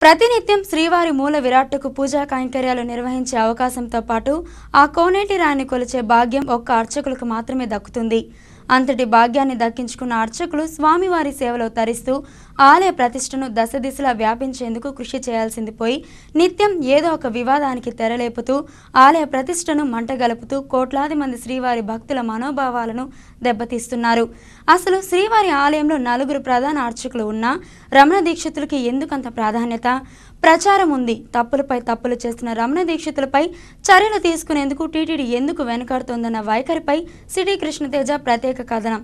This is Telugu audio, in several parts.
ప్రతినిత్యం శ్రీవారి మూల విరాట్టుకు పూజా కైంకర్యాలు నిర్వహించే అవకాశంతో పాటు ఆ కోనేటి రాయిని కొలిచే భాగ్యం ఒక్క అర్చకులకు మాత్రమే దక్కుతుంది అంతటి భాగ్యాన్ని దక్కించుకున్న అర్చకులు స్వామివారి సేవలో తరిస్తూ ఆలయ ప్రతిష్టను దశ దిశలా వ్యాపించేందుకు కృషి చేయాల్సింది పోయి నిత్యం ఏదో ఒక వివాదానికి తెరలేపుతూ ఆలయ ప్రతిష్టను మంటగలుపుతూ కోట్లాది మంది శ్రీవారి భక్తుల మనోభావాలను దెబ్బతీస్తున్నారు అసలు శ్రీవారి ఆలయంలో నలుగురు ప్రధాన అర్చకులు ఉన్నా రమణ దీక్షితులకి ఎందుకంత ప్రాధాన్యత ప్రచారం ఉంది తప్పులపై తప్పులు చేస్తున్న రమణ దీక్షితులపై చర్యలు తీసుకునేందుకు టీటీడీ ఎందుకు వెనుకాడుతోందన్న వైఖరిపై సిటీ కృష్ణతేజ ప్రత్యేక కథనం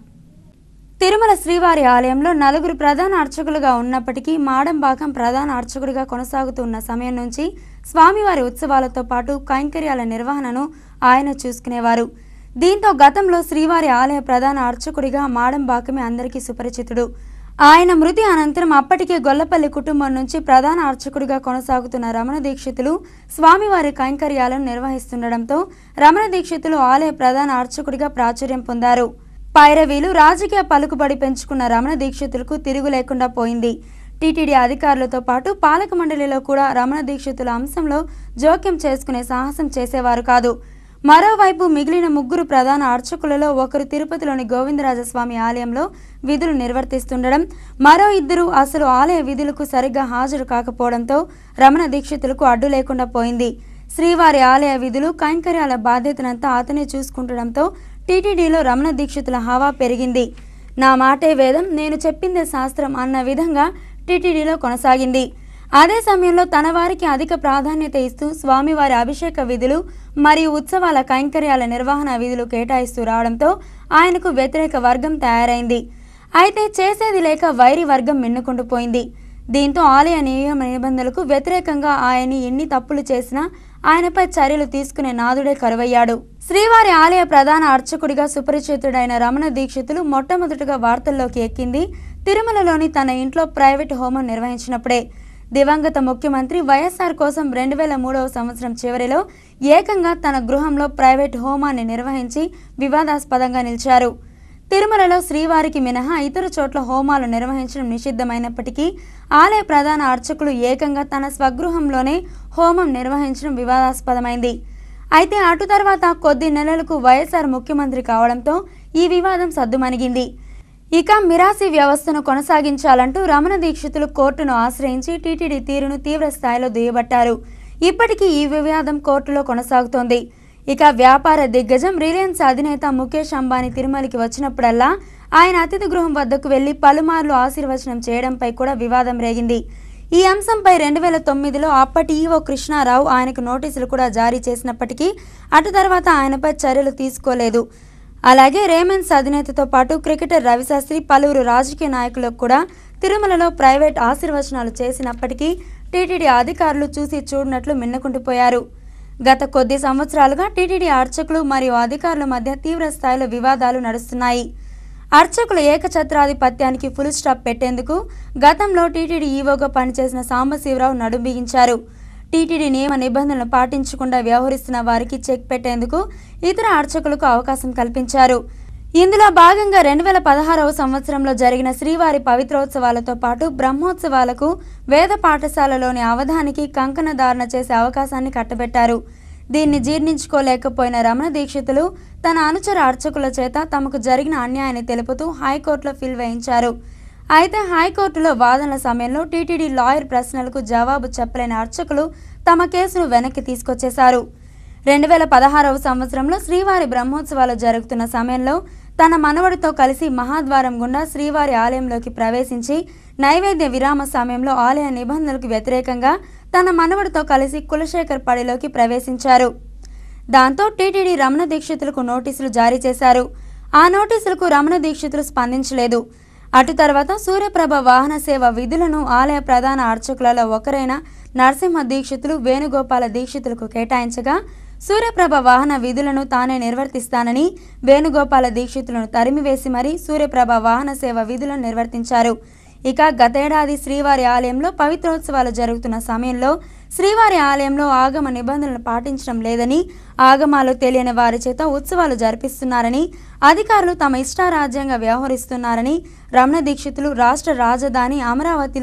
తిరుమల శ్రీవారి ఆలయంలో నలుగురు ప్రధాన అర్చకులుగా ఉన్నప్పటికీ మాడంబాకం ప్రధాన అర్చకుడిగా కొనసాగుతున్న సమయం నుంచి స్వామివారి ఉత్సవాలతో పాటు కైంకర్యాల నిర్వహణను ఆయన చూసుకునేవారు దీంతో గతంలో శ్రీవారి ఆలయ ప్రధాన అర్చకుడిగా మాడంబాకమే అందరికీ సుపరిచితుడు ఆయన మృతి అనంతరం అప్పటికే గొల్లపల్లి కుటుంబం నుంచి ప్రధాన అర్చకుడిగా కొనసాగుతున్న రమణ దీక్షితులు స్వామివారి కైంకర్యాలను నిర్వహిస్తుండటంతో రమణ దీక్షితులు ఆలయ ప్రధాన అర్చకుడిగా ప్రాచుర్యం పొందారు పైరవీలు రాజకీయ పలుకుబడి పెంచుకున్న రమణ దీక్షితులకు తిరుగు లేకుండా పోయింది టీటీడీ అధికారులతో పాటు పాలక మండలిలో కూడా రమణ దీక్షితుల అంశంలో జోక్యం చేసుకునే సాహసం చేసేవారు కాదు మరోవైపు మిగిలిన ముగ్గురు ప్రధాన అర్చకులలో ఒకరు తిరుపతిలోని గోవిందరాజస్వామి ఆలయంలో విధులు నిర్వర్తిస్తుండడం మరో ఇద్దరు అసలు ఆలయ విధులకు సరిగ్గా హాజరు కాకపోవడంతో రమణ దీక్షితులకు అడ్డు లేకుండా పోయింది శ్రీవారి ఆలయ విధులు కైంకర్యాల బాధ్యతనంతా అతనే చూసుకుంటడంతో టీటీడీలో రమణ దీక్షితుల హవా పెరిగింది నా మాటే వేదం నేను చెప్పిందే శాస్త్రం అన్న విధంగా టీటీడీలో కొనసాగింది అదే సమయంలో తన వారికి అధిక ప్రాధాన్యత ఇస్తూ స్వామివారి అభిషేక విధులు మరియు ఉత్సవాల కైంకర్యాల నిర్వహణ విధులు కేటాయిస్తూ రావడంతో ఆయనకు వ్యతిరేక వర్గం తయారైంది అయితే చేసేది లేక వైరి వర్గం మిన్నుకుంటూ పోయింది దీంతో ఆలయ నియమ నిబంధనలకు వ్యతిరేకంగా ఆయన ఎన్ని తప్పులు చేసినా ఆయనపై చర్యలు తీసుకునే నాదుడే కరువయ్యాడు శ్రీవారి ఆలయ ప్రధాన అర్చకుడిగా సుపరిచితుడైన రమణ దీక్షితులు మొట్టమొదటిగా వార్తల్లోకి ఎక్కింది తిరుమలలోని తన ఇంట్లో ప్రైవేట్ హోమం నిర్వహించినప్పుడే దివంగత ముఖ్యమంత్రి వైఎస్ఆర్ కోసం రెండు వేల మూడవ సంవత్సరం చివరిలో ఏకంగా తన గృహంలో ప్రైవేట్ హోమాన్ని నిర్వహించి వివాదాస్పదంగా నిలిచారు తిరుమలలో శ్రీవారికి మినహా ఇతర చోట్ల హోమాలు నిర్వహించడం నిషిద్ధమైనప్పటికీ ఆలయ ప్రధాన అర్చకులు ఏకంగా తన స్వగృహంలోనే హోమం నిర్వహించడం వివాదాస్పదమైంది అయితే అటు తర్వాత కొద్ది నెలలకు వైఎస్ఆర్ ముఖ్యమంత్రి కావడంతో ఈ వివాదం సద్దుమణిగింది ఇక మిరాసి వ్యవస్థను కొనసాగించాలంటూ రమణ దీక్షితులు కోర్టును ఆశ్రయించి టీటీడీ తీరును తీవ్ర స్థాయిలో దుయ్యబట్టారు ఇప్పటికీ ఈ వివాదం కోర్టులో కొనసాగుతోంది ఇక వ్యాపార దిగ్గజం రిలయన్స్ అధినేత ముఖేష్ అంబానీ తిరుమలకి వచ్చినప్పుడల్లా ఆయన అతిథి గృహం వద్దకు వెళ్లి పలుమార్లు ఆశీర్వచనం చేయడంపై కూడా వివాదం రేగింది ఈ అంశంపై రెండు వేల తొమ్మిదిలో అప్పటి ఈవో కృష్ణారావు ఆయనకు నోటీసులు కూడా జారీ చేసినప్పటికీ అటు తర్వాత ఆయనపై చర్యలు తీసుకోలేదు అలాగే రేమన్స్ అధినేతతో పాటు క్రికెటర్ రవిశాస్త్రి పలువురు రాజకీయ నాయకులకు కూడా తిరుమలలో ప్రైవేట్ ఆశీర్వచనాలు చేసినప్పటికీ టీటీడీ అధికారులు చూసి చూడనట్లు మిన్నకుంటుపోయారు గత కొద్ది సంవత్సరాలుగా టీటీడీ అర్చకులు మరియు అధికారుల మధ్య తీవ్ర స్థాయిలో వివాదాలు నడుస్తున్నాయి అర్చకుల ఏకఛత్రాధిపత్యానికి ఫుల్ స్టాప్ పెట్టేందుకు గతంలో టీటీడీ ఈవోగా పనిచేసిన సాంబశివరావు నడుం బిగించారు టీటీడీ నియమ నిబంధనలు పాటించకుండా వ్యవహరిస్తున్న వారికి చెక్ పెట్టేందుకు ఇతర అర్చకులకు అవకాశం కల్పించారు ఇందులో భాగంగా రెండు వేల పదహారవ సంవత్సరంలో జరిగిన శ్రీవారి పవిత్రోత్సవాలతో పాటు బ్రహ్మోత్సవాలకు వేద పాఠశాలలోని అవధానికి కంకణధారణ చేసే అవకాశాన్ని కట్టబెట్టారు దీన్ని జీర్ణించుకోలేకపోయిన రమణ దీక్షితులు తన అనుచర అర్చకుల చేత తమకు జరిగిన అన్యాయాన్ని తెలుపుతూ హైకోర్టులో ఫిల్ వేయించారు అయితే హైకోర్టులో వాదనల సమయంలో టీటీడీ లాయర్ ప్రశ్నలకు జవాబు చెప్పలేని అర్చకులు తమ కేసును వెనక్కి తీసుకొచ్చేశారు రెండు వేల పదహారవ సంవత్సరంలో శ్రీవారి బ్రహ్మోత్సవాలు జరుగుతున్న సమయంలో తన మనవడితో కలిసి మహాద్వారం గుండా శ్రీవారి ఆలయంలోకి ప్రవేశించి నైవేద్య విరామ సమయంలో ఆలయ నిబంధనలకు వ్యతిరేకంగా తన మనవడితో కలిసి కులశేఖర్ పడిలోకి ప్రవేశించారు దాంతో టీటీడీ రమణ దీక్షితులకు నోటీసులు జారీ చేశారు ఆ నోటీసులకు రమణ దీక్షితులు స్పందించలేదు అటు తర్వాత సూర్యప్రభ వాహన సేవ విధులను ఆలయ ప్రధాన అర్చకులలో ఒకరైన నరసింహ దీక్షితులు వేణుగోపాల దీక్షితులకు కేటాయించగా సూర్యప్రభ వాహన విధులను తానే నిర్వర్తిస్తానని వేణుగోపాల దీక్షితులను తరిమివేసి మరీ సూర్యప్రభ వాహన సేవ విధులను నిర్వర్తించారు ఇక గతేడాది శ్రీవారి ఆలయంలో పవిత్రోత్సవాలు జరుగుతున్న సమయంలో శ్రీవారి ఆలయంలో ఆగమ నిబంధనలు పాటించడం లేదని ఆగమాలు తెలియని వారి చేత ఉత్సవాలు జరిపిస్తున్నారని అధికారులు తమ ఇష్టారాజ్యంగా వ్యవహరిస్తున్నారని రమణ దీక్షితులు రాష్ట్ర రాజధాని అమరావతిలో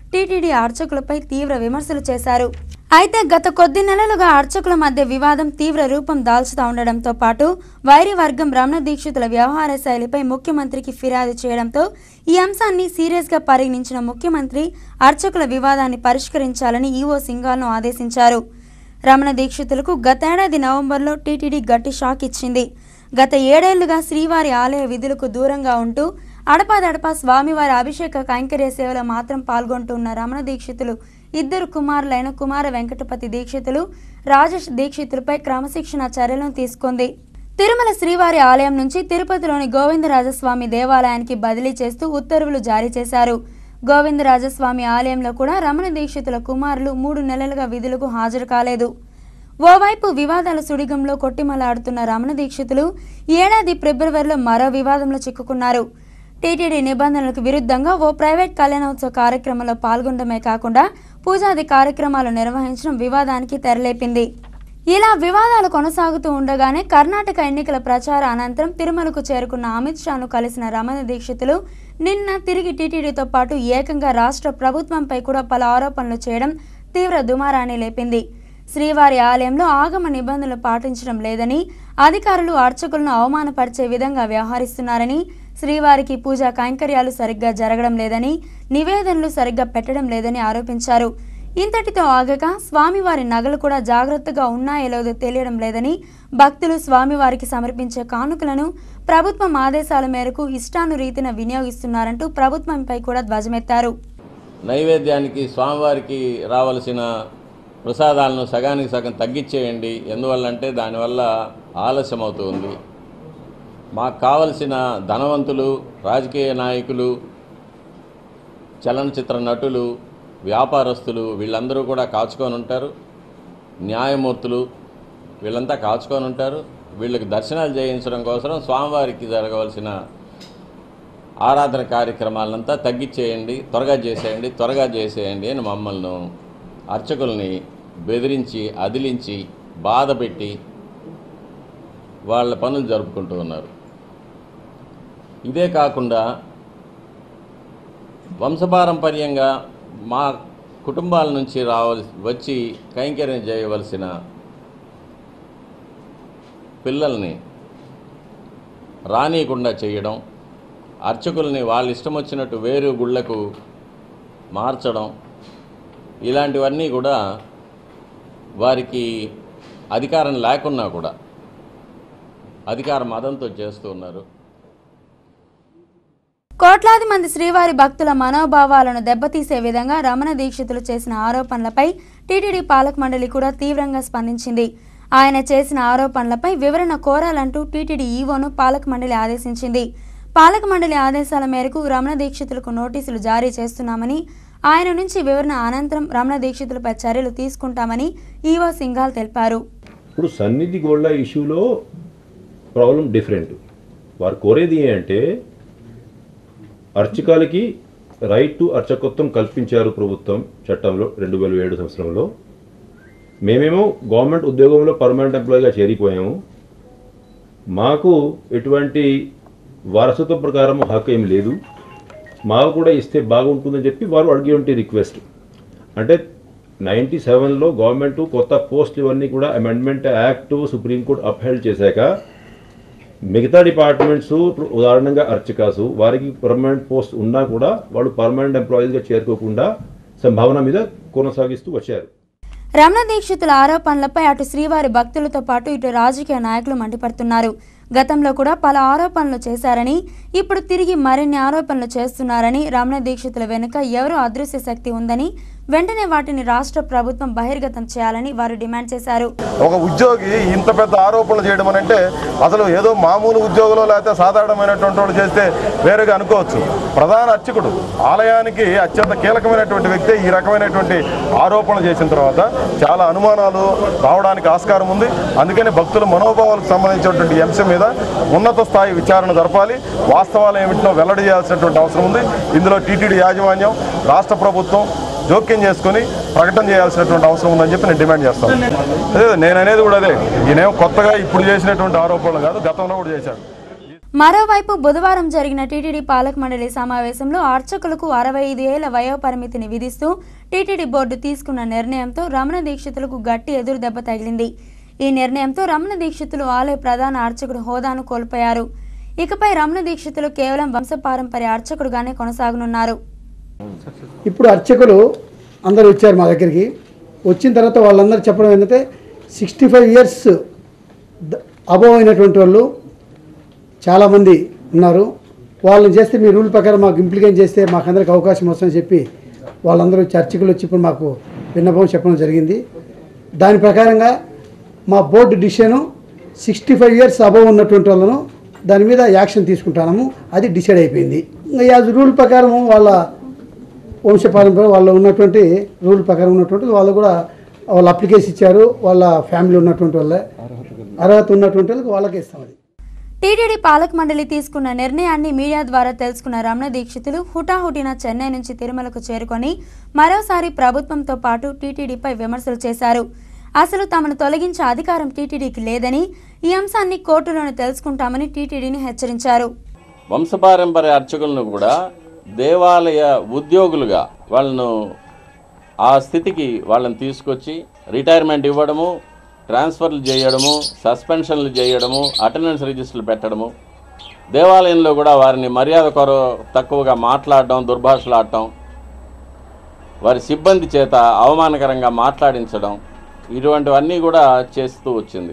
టీటీడీ అర్చకులపై తీవ్ర విమర్శలు చేశారు అయితే గత కొద్ది నెలలుగా అర్చకుల మధ్య వివాదం తీవ్ర రూపం దాల్చుతా ఉండడంతో పాటు వైరి వర్గం రమణ దీక్షితుల వ్యవహార శైలిపై ముఖ్యమంత్రికి ఫిర్యాదు చేయడంతో ఈ అంశాన్ని సీరియస్గా పరిగణించిన ముఖ్యమంత్రి అర్చకుల వివాదాన్ని పరిష్కరించాలని ఈవో సింగాల్ను ఆదేశించారు రమణ దీక్షితులకు గతేడాది నవంబర్లో టీటీడీ గట్టి షాక్ ఇచ్చింది గత ఏడేళ్లుగా శ్రీవారి ఆలయ విధులకు దూరంగా ఉంటూ అడపాదడపా స్వామివారి అభిషేక కైంకర్య సేవలో మాత్రం పాల్గొంటున్న రమణ దీక్షితులు ఇద్దరు కుమారులైన కుమార వెంకటపతి దీక్షితులు రాజేష్ దీక్షితులపై క్రమశిక్షణ చర్యలను తీసుకుంది తిరుమల శ్రీవారి ఆలయం నుంచి తిరుపతిలోని గోవిందరాజస్వామి దేవాలయానికి బదిలీ చేస్తూ ఉత్తర్వులు జారీ చేశారు గోవిందరాజస్వామి ఆలయంలో కూడా రమణ దీక్షితుల కుమారులు మూడు నెలలుగా విధులకు హాజరు కాలేదు ఓవైపు వివాదాల సుడిగంలో కొట్టిమలాడుతున్న రమణ దీక్షితులు ఏడాది ఫిబ్రవరిలో మరో వివాదంలో చిక్కుకున్నారు టీటీడీ నిబంధనలకు విరుద్ధంగా ఓ ప్రైవేట్ కళ్యాణోత్సవ కార్యక్రమంలో పాల్గొనడమే కాకుండా పూజాది కార్యక్రమాలు నిర్వహించడం వివాదానికి తెరలేపింది ఇలా వివాదాలు కొనసాగుతూ ఉండగానే కర్ణాటక ఎన్నికల ప్రచార అనంతరం తిరుమలకు చేరుకున్న అమిత్ షాను కలిసిన రమణ దీక్షితులు నిన్న తిరిగి టీటీడీతో పాటు ఏకంగా రాష్ట్ర ప్రభుత్వంపై కూడా పలు ఆరోపణలు చేయడం తీవ్ర దుమారాన్ని లేపింది శ్రీవారి ఆలయంలో ఆగమ నిబంధనలు పాటించడం లేదని అధికారులు అర్చకులను అవమానపరిచే విధంగా వ్యవహరిస్తున్నారని శ్రీవారికి పూజా కైంకర్యాలు సరిగ్గా జరగడం లేదని నివేదనలు సరిగ్గా పెట్టడం లేదని ఆరోపించారు ఇంతటితో ఆగక స్వామివారి నగలు కూడా జాగ్రత్తగా ఉన్నాయో లేదో తెలియడం లేదని భక్తులు స్వామివారికి సమర్పించే కానుకలను ప్రభుత్వం ఆదేశాల మేరకు ఇష్టానురీతిన వినియోగిస్తున్నారంటూ ప్రభుత్వంపై కూడా ధ్వజమెత్తారు నైవేద్యానికి స్వామివారికి రావలసిన ప్రసాదాలను సగానికి సగం తగ్గించేయండి ఎందువల్లంటే దానివల్ల ఆలస్యం అవుతుంది మాకు కావలసిన ధనవంతులు రాజకీయ నాయకులు చలనచిత్ర నటులు వ్యాపారస్తులు వీళ్ళందరూ కూడా కాచుకొని ఉంటారు న్యాయమూర్తులు వీళ్ళంతా కాచుకొని ఉంటారు వీళ్ళకి దర్శనాలు చేయించడం కోసం స్వామివారికి జరగవలసిన ఆరాధన కార్యక్రమాలంతా తగ్గించేయండి త్వరగా చేసేయండి త్వరగా చేసేయండి అని మమ్మల్ని అర్చకుల్ని బెదిరించి అదిలించి బాధ పెట్టి వాళ్ళ పనులు జరుపుకుంటూ ఉన్నారు ఇదే కాకుండా వంశపారంపర్యంగా మా కుటుంబాల నుంచి రావలసి వచ్చి కైంకర్యం చేయవలసిన పిల్లల్ని రానియకుండా చేయడం అర్చకుల్ని వాళ్ళ ఇష్టం వచ్చినట్టు వేరు గుళ్ళకు మార్చడం ఇలాంటివన్నీ కూడా వారికి అధికారం లేకున్నా కూడా అధికార మదంతో చేస్తూ ఉన్నారు కోట్లాది మంది శ్రీవారి భక్తుల మనోభావాలను దెబ్బతీసే విధంగా రమణ దీక్షితులు చేసిన ఆరోపణలపై టీటీడీ పాలక మండలి కూడా తీవ్రంగా స్పందించింది ఆయన చేసిన ఆరోపణలపై వివరణ కోరాలంటూ టీటీడీ ఈవోను పాలక మండలి ఆదేశించింది పాలక మండలి ఆదేశాల మేరకు రమణ దీక్షితులకు నోటీసులు జారీ చేస్తున్నామని ఆయన నుంచి వివరణ అనంతరం రమణ దీక్షితులపై చర్యలు తీసుకుంటామని ఈవో సింఘాల్ తెలిపారు ఇప్పుడు సన్నిధి గోల్డ్ ఇష్యూలో ప్రాబ్లం డిఫరెంట్ వారు కోరేది ఏంటంటే అర్చకాలకి రైట్ టు అర్చకత్వం కల్పించారు ప్రభుత్వం చట్టంలో రెండు వేల ఏడు సంవత్సరంలో మేమేమో గవర్నమెంట్ ఉద్యోగంలో పర్మనెంట్ ఎంప్లాయీగా చేరిపోయాము మాకు ఎటువంటి వారసత్వ ప్రకారం హక్కు ఏం లేదు మాకు కూడా ఇస్తే బాగుంటుందని చెప్పి వారు అడిగి రిక్వెస్ట్ అంటే నైంటీ సెవెన్లో గవర్నమెంట్ కొత్త పోస్టులు ఇవన్నీ కూడా అమెండ్మెంట్ యాక్ట్ సుప్రీంకోర్టు అప్హెల్డ్ చేశాక మిగతా డిపార్ట్మెంట్స్ ఇప్పుడు ఉదాహరణంగా అర్చకాసు వారికి పర్మనెంట్ పోస్ట్ ఉన్నా కూడా వాళ్ళు పర్మనెంట్ ఎంప్లాయీస్గా చేరుకోకుండా సంభావన మీద కొనసాగిస్తూ వచ్చారు రమణ దీక్షితుల ఆరోపణలపై అటు శ్రీవారి భక్తులతో పాటు ఇటు రాజకీయ నాయకులు మండిపడుతున్నారు గతంలో కూడా పలు ఆరోపణలు చేశారని ఇప్పుడు తిరిగి మరిన్ని ఆరోపణలు చేస్తున్నారని రమణ దీక్షితుల వెనుక ఎవరో అదృశ్య శక్తి ఉందని వెంటనే వాటిని రాష్ట్ర ప్రభుత్వం బహిర్గతం చేయాలని వారు డిమాండ్ చేశారు ఒక ఉద్యోగి ఇంత పెద్ద ఆరోపణలు చేయడం అని అంటే అసలు ఏదో మామూలు ఉద్యోగులు లేకపోతే సాధారణమైనటువంటి వాళ్ళు చేస్తే వేరేగా అనుకోవచ్చు ప్రధాన అర్చకుడు ఆలయానికి అత్యంత కీలకమైనటువంటి వ్యక్తి ఈ రకమైనటువంటి ఆరోపణలు చేసిన తర్వాత చాలా అనుమానాలు రావడానికి ఆస్కారం ఉంది అందుకని భక్తుల మనోభావాలకు సంబంధించినటువంటి ఈ అంశం మీద ఉన్నత స్థాయి విచారణ జరపాలి వాస్తవాలు ఏమిటో వెల్లడి చేయాల్సినటువంటి అవసరం ఉంది ఇందులో టీటీడీ యాజమాన్యం రాష్ట్ర ప్రభుత్వం జోక్యం చేసుకుని ప్రకటన చేయాల్సినటువంటి అవసరం ఉందని చెప్పి నేను డిమాండ్ చేస్తాను అదే నేను అనేది కూడా అదే ఈయనేమో కొత్తగా ఇప్పుడు చేసినటువంటి ఆరోపణలు కాదు గతంలో కూడా చేశాడు మరోవైపు బుధవారం జరిగిన టీటీడీ పాలక మండలి సమావేశంలో అర్చకులకు అరవై ఐదు ఏళ్ల వయోపరిమితిని విధిస్తూ టీటీడీ బోర్డు తీసుకున్న నిర్ణయంతో రమణ దీక్షితులకు గట్టి ఎదురు దెబ్బ తగిలింది ఈ నిర్ణయంతో రమణ దీక్షితులు ఆలయ ప్రధాన అర్చకుడు హోదాను కోల్పోయారు ఇకపై రమణ దీక్షితులు కేవలం వంశపారంపర్య అర్చకుడుగానే కొనసాగనున్నారు ఇప్పుడు అర్చకులు అందరూ వచ్చారు మా దగ్గరికి వచ్చిన తర్వాత వాళ్ళందరూ చెప్పడం ఏంటంటే సిక్స్టీ ఫైవ్ ఇయర్స్ అబోవ్ అయినటువంటి వాళ్ళు చాలామంది ఉన్నారు వాళ్ళని చేస్తే మీ రూల్ ప్రకారం మాకు ఇంప్లికేట్ చేస్తే మాకందరికి అవకాశం వస్తుందని చెప్పి వాళ్ళందరూ వచ్చి అర్చకులు వచ్చి ఇప్పుడు మాకు విన్నపం చెప్పడం జరిగింది దాని ప్రకారంగా మా board decision sixty five years above ఉన్నటువంటి వాళ్ళను దాని మీద యాక్షన్ తీసుకుంటాము అది డిసైడ్ అయిపోయింది ఇంకా యాజ్ రూల్ ప్రకారం వాళ్ళ వంశపారంపర్య వాళ్ళు ఉన్నటువంటి రూల్ ప్రకారం ఉన్నటువంటి వాళ్ళు కూడా వాళ్ళు అప్లికేషన్ ఇచ్చారు వాళ్ళ ఫ్యామిలీ ఉన్నటువంటి వాళ్ళే అర్హత ఉన్నటువంటి వాళ్ళకి వాళ్ళకే ఇస్తాం అది టీటీడీ పాలక మండలి తీసుకున్న నిర్ణయాన్ని మీడియా ద్వారా తెలుసుకున్న రమణ దీక్షితులు హుటాహుటిన చెన్నై నుంచి తిరుమలకు చేరుకొని మరోసారి ప్రభుత్వంతో పాటు టీటీడీపై విమర్శలు చేశారు అసలు తమను తొలగించే అధికారం టీటీడీకి లేదని ఈ అంశాన్ని కోర్టులోనే తెలుసుకుంటామని టీటీడీని హెచ్చరించారు వంశపారంపర్య అర్చకులను కూడా దేవాలయ ఉద్యోగులుగా వాళ్ళను ఆ స్థితికి వాళ్ళని తీసుకొచ్చి రిటైర్మెంట్ ఇవ్వడము ట్రాన్స్ఫర్లు చేయడము సస్పెన్షన్లు చేయడము అటెండెన్స్ రిజిస్టర్లు పెట్టడము దేవాలయంలో కూడా వారిని మర్యాద కొర తక్కువగా మాట్లాడడం దుర్భాషలాడటం వారి సిబ్బంది చేత అవమానకరంగా మాట్లాడించడం ఇటువంటివన్నీ కూడా చేస్తూ వచ్చింది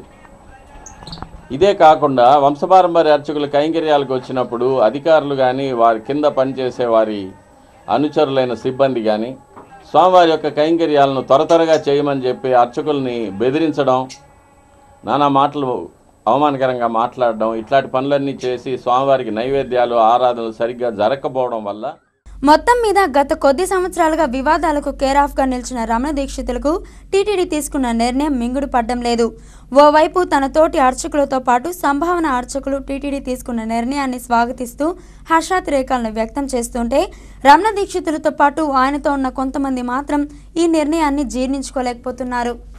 ఇదే కాకుండా వంశపారంపర్య అర్చకుల కైంకర్యాలకు వచ్చినప్పుడు అధికారులు కానీ వారి కింద పనిచేసే వారి అనుచరులైన సిబ్బంది కానీ స్వామివారి యొక్క కైంకర్యాలను త్వర త్వరగా చేయమని చెప్పి అర్చకుల్ని బెదిరించడం నానా మాటలు అవమానకరంగా మాట్లాడడం ఇట్లాంటి పనులన్నీ చేసి స్వామివారికి నైవేద్యాలు ఆరాధనలు సరిగ్గా జరగకపోవడం వల్ల మొత్తం మీద గత కొద్ది సంవత్సరాలుగా వివాదాలకు కేరాఫ్గా నిలిచిన రమణ దీక్షితులకు టీటీడీ తీసుకున్న నిర్ణయం మింగుడు పడ్డం లేదు ఓవైపు తన తోటి అర్చకులతో పాటు సంభావన అర్చకులు టీటీడీ తీసుకున్న నిర్ణయాన్ని స్వాగతిస్తూ హర్షాతిరేకాలను వ్యక్తం చేస్తుంటే రమణ దీక్షితులతో పాటు ఆయనతో ఉన్న కొంతమంది మాత్రం ఈ నిర్ణయాన్ని జీర్ణించుకోలేకపోతున్నారు